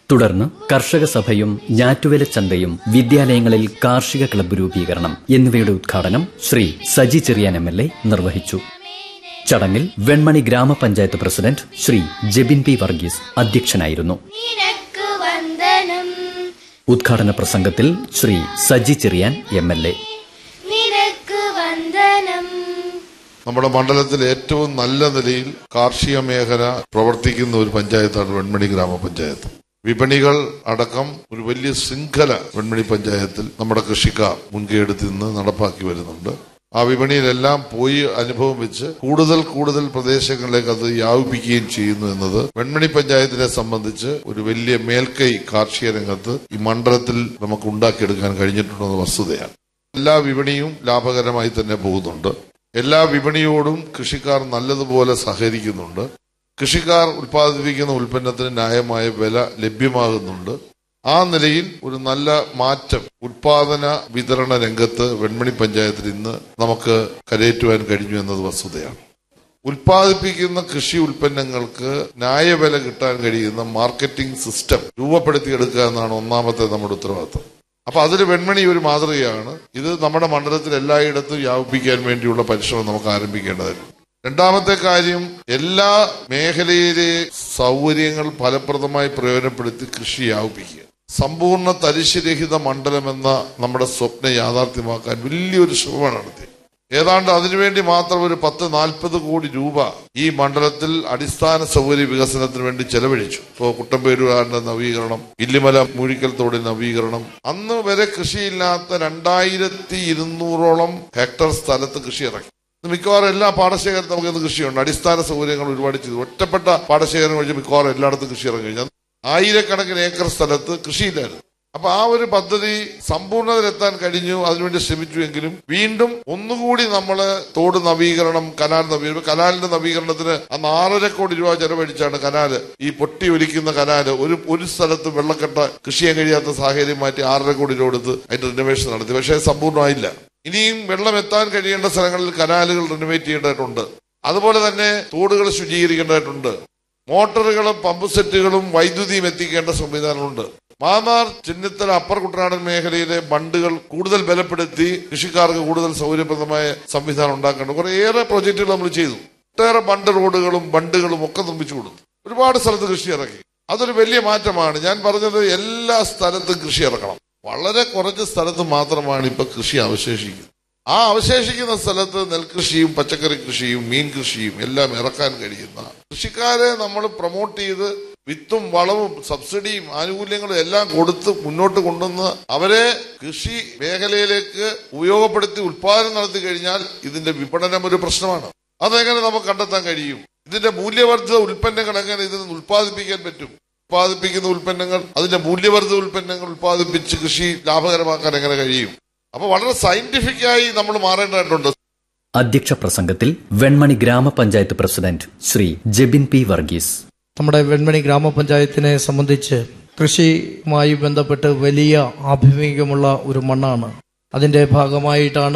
തുടർന്ന് കർഷക സഭയും ഞാറ്റുവേല ചന്തയും വിദ്യാലയങ്ങളിൽ കാർഷിക ക്ലബ്ബ് രൂപീകരണം എന്നിവയുടെ ഉദ്ഘാടനം Shri Saji Cheriyan M L A നിർവഹിച്ചു ചടങ്ങിൽ വെൺമണി ഗ്രാമപഞ്ചായത്ത് പ്രസിഡന്റ് ശ്രീ ജെബിൻ പി വർഗീസ് അധ്യക്ഷനായിരുന്നു നിനക്ക് വന്ദനം ഉദ്ഘാടന പ്രസംഗത്തിൽ Shri Saji Cheriyan M L A നിനക്ക് വന്ദനം നമ്മുടെ മണ്ഡലത്തിൽ ഏറ്റവും നല്ല നിലയിൽ കാർഷിക മേഖല പ്രവർത്തിക്കുന്ന ഒരു പഞ്ചായത്താണ് വെൺമണി ഗ്രാമപഞ്ചായത്ത് വിപണികൾ അടക്കം ഒരു വലിയ ശൃംഖല വെൺമണി പഞ്ചായത്തിൽ നമ്മുടെ കൃഷിക്കാർ മുൻകൈയെടുത്ത് നിന്ന് നടപ്പാക്കി വരുന്നുണ്ട് ആ വിപണിയിലെല്ലാം പോയി അനുഭവം വെച്ച് കൂടുതൽ കൂടുതൽ പ്രദേശങ്ങളിലേക്ക് അത് വ്യാപിപ്പിക്കുകയും ചെയ്യുന്നു എന്നത് വെൺമണി പഞ്ചായത്തിനെ സംബന്ധിച്ച് ഒരു വലിയ മേൽക്കൈ കാർഷിക രംഗത്ത് ഈ മണ്ഡലത്തിൽ നമുക്ക് ഉണ്ടാക്കിയെടുക്കാൻ കഴിഞ്ഞിട്ടുണ്ടെന്ന വസ്തുതയാണ് എല്ലാ വിപണിയും ലാഭകരമായി തന്നെ പോകുന്നുണ്ട് എല്ലാ വിപണിയോടും കൃഷിക്കാർ നല്ലതുപോലെ സഹകരിക്കുന്നുണ്ട് കൃഷിക്കാർ ഉൽപ്പാദിപ്പിക്കുന്ന ഉൽപ്പന്നത്തിന് ന്യായമായ വില ലഭ്യമാകുന്നുണ്ട് ആ നിലയിൽ ഒരു നല്ല മാറ്റം ഉൽപാദന വിതരണ രംഗത്ത് വെൺമണി പഞ്ചായത്തിൽ ഇന്ന് നമുക്ക് കരയേറ്റുവാൻ കഴിഞ്ഞു എന്നത് വസ്തുതയാണ് ഉൽപ്പാദിപ്പിക്കുന്ന കൃഷി ഉൽപ്പന്നങ്ങൾക്ക് ന്യായവില കിട്ടാൻ കഴിയുന്ന മാർക്കറ്റിംഗ് സിസ്റ്റം രൂപപ്പെടുത്തിയെടുക്കുക എന്നാണ് ഒന്നാമത്തെ നമ്മുടെ ഉത്തരവാദിത്വം അപ്പൊ അതിൽ വെൺമണി ഒരു മാതൃകയാണ് ഇത് നമ്മുടെ മണ്ഡലത്തിൽ എല്ലായിടത്തും വ്യാപിപ്പിക്കാൻ വേണ്ടിയുള്ള പരിശ്രമം നമുക്ക് ആരംഭിക്കേണ്ടതായിരുന്നു രണ്ടാമത്തെ കാര്യം എല്ലാ മേഖലയിലെ സൗകര്യങ്ങൾ ഫലപ്രദമായി പ്രയോജനപ്പെടുത്തി കൃഷി വ്യാപിപ്പിക്കുക സമ്പൂർണ്ണ തരിശുരഹിത മണ്ഡലം എന്ന നമ്മുടെ സ്വപ്നം യാഥാർത്ഥ്യമാക്കാൻ വലിയൊരു ശ്രമമാണ് നടത്തി ഏതാണ്ട് അതിനുവേണ്ടി മാത്രം ഒരു പത്ത് നാൽപ്പത് കോടി രൂപ ഈ മണ്ഡലത്തിൽ അടിസ്ഥാന സൗകര്യ വികസനത്തിന് വേണ്ടി ചെലവഴിച്ചു ഇപ്പോൾ കുട്ടമ്പേരുകാരന്റെ നവീകരണം ഇല്ലിമല മൂഴിക്കൽ തോടിന്റെ നവീകരണം അന്ന് വരെ കൃഷിയില്ലാത്ത രണ്ടായിരത്തി ഇരുന്നൂറോളം ഹെക്ടർ സ്ഥലത്ത് കൃഷി ഇറക്കി ഇന്ന് മിക്കവാറും എല്ലാ പാടശേഖരത്തും നമുക്ക് ഇന്ന് കൃഷിയുണ്ട് അടിസ്ഥാന സൗകര്യങ്ങൾ ഒരുപാട് ചെയ്തു ഒറ്റപ്പെട്ട പാടശേഖരം ഒഴിച്ച് മിക്കവാറും എല്ലായിടത്തും കൃഷി ഇറങ്ങി കഴിഞ്ഞാൽ ആയിരക്കണക്കിന് ഏക്കർ സ്ഥലത്ത് കൃഷിയില്ലായിരുന്നു അപ്പൊ ആ ഒരു പദ്ധതി സമ്പൂർണ്ണതയിലെത്താൻ കഴിഞ്ഞു അതിനുവേണ്ടി ശ്രമിച്ചുവെങ്കിലും വീണ്ടും ഒന്നുകൂടി നമ്മൾ തോട് നവീകരണം കനാൽ നവീകരണം കനാലിന്റെ നവീകരണത്തിന് അന്ന് ആറര കോടി രൂപ ചെലവഴിച്ചാണ് കനാല് ഈ പൊട്ടി ഒലിക്കുന്ന കനാല് ഒരു ഒരു സ്ഥലത്ത് വെള്ളക്കെട്ട കൃഷി ചെയ്യാൻ കഴിയാത്ത സാഹചര്യം മാറ്റി ആറര കോടി രൂപ കൊടുത്ത് അതിന്റെ റിനോവേഷൻ നടത്തി പക്ഷേ സമ്പൂർണ്ണമായില്ല ഇനിയും വെള്ളം എത്താൻ കഴിയേണ്ട സ്ഥലങ്ങളിൽ കനാലുകൾ റിനോവേറ്റ് ചെയ്യേണ്ടതായിട്ടുണ്ട് അതുപോലെ തന്നെ തോടുകൾ ശുചീകരിക്കേണ്ടതായിട്ടുണ്ട് മോട്ടോറുകളും പമ്പ് സെറ്റുകളും വൈദ്യുതിയും എത്തിക്കേണ്ട സംവിധാനമുണ്ട് മാന്നാർ ചിന്നത്തല അപ്പർ കുട്ടനാടൻ മേഖലയിലെ ബണ്ടുകൾ കൂടുതൽ ബലപ്പെടുത്തി കൃഷിക്കാർക്ക് കൂടുതൽ സൗകര്യപ്രദമായ സംവിധാനം ഉണ്ടാക്കേണ്ട കുറേയേറെ പ്രോജക്റ്റുകൾ നമ്മൾ ചെയ്തു ഒട്ടേറെ ബണ്ട് റോഡുകളും ബണ്ടുകളും ഒക്കെ നിർമ്മിച്ചു കൊടുത്തു ഒരുപാട് സ്ഥലത്ത് കൃഷി ഇറക്കി അതൊരു വലിയ മാറ്റമാണ് ഞാൻ പറഞ്ഞത് എല്ലാ സ്ഥലത്തും കൃഷി ഇറക്കണം വളരെ കുറച്ച് സ്ഥലത്ത് മാത്രമാണ് ഇപ്പൊ കൃഷി അവശേഷിക്കുന്നത് ആ അവശേഷിക്കുന്ന സ്ഥലത്ത് നെൽകൃഷിയും പച്ചക്കറി കൃഷിയും മീൻ കൃഷിയും എല്ലാം ഇറക്കാൻ കഴിയുന്ന കൃഷിക്കാരെ നമ്മൾ പ്രൊമോട്ട് ചെയ്ത് വിത്തും വളവും സബ്സിഡിയും ആനുകൂല്യങ്ങളും എല്ലാം കൊടുത്ത് മുന്നോട്ട് കൊണ്ടുവന്ന് അവരെ കൃഷി മേഖലയിലേക്ക് ഉപയോഗപ്പെടുത്തി ഉൽപാദനം നടത്തി കഴിഞ്ഞാൽ ഇതിന്റെ വിപണനം ഒരു പ്രശ്നമാണ് അതെങ്ങനെ നമുക്ക് കണ്ടെത്താൻ കഴിയും ഇതിന്റെ മൂല്യവർദ്ധിത ഉൽപ്പന്നങ്ങൾ എങ്ങനെ ഇതിൽ നിന്ന് ഉൽപ്പാദിപ്പിക്കാൻ പറ്റും ഉൽപ്പാദിപ്പിക്കുന്ന ഉൽപ്പന്നങ്ങൾ അതിന്റെ മൂല്യവർദ്ധിത ഉൽപ്പന്നങ്ങൾ ഉൽപ്പാദിപ്പിച്ച് കൃഷി ലാഭകരമാക്കാൻ എങ്ങനെ കഴിയും അപ്പൊ വളരെ സയന്റിഫിക്കായി നമ്മൾ മാറേണ്ടതായിട്ടുണ്ട് അധ്യക്ഷ പ്രസംഗത്തിൽ വെൺമണി ഗ്രാമപഞ്ചായത്ത് പ്രസിഡന്റ് ശ്രീ ജെബിൻ പി വർഗീസ് നമ്മുടെ വെൺമണി ഗ്രാമപഞ്ചായത്തിനെ സംബന്ധിച്ച് കൃഷിയുമായി ബന്ധപ്പെട്ട് വലിയ ആഭിമുഖ്യമുള്ള ഒരു മണ്ണാണ് അതിന്റെ ഭാഗമായിട്ടാണ്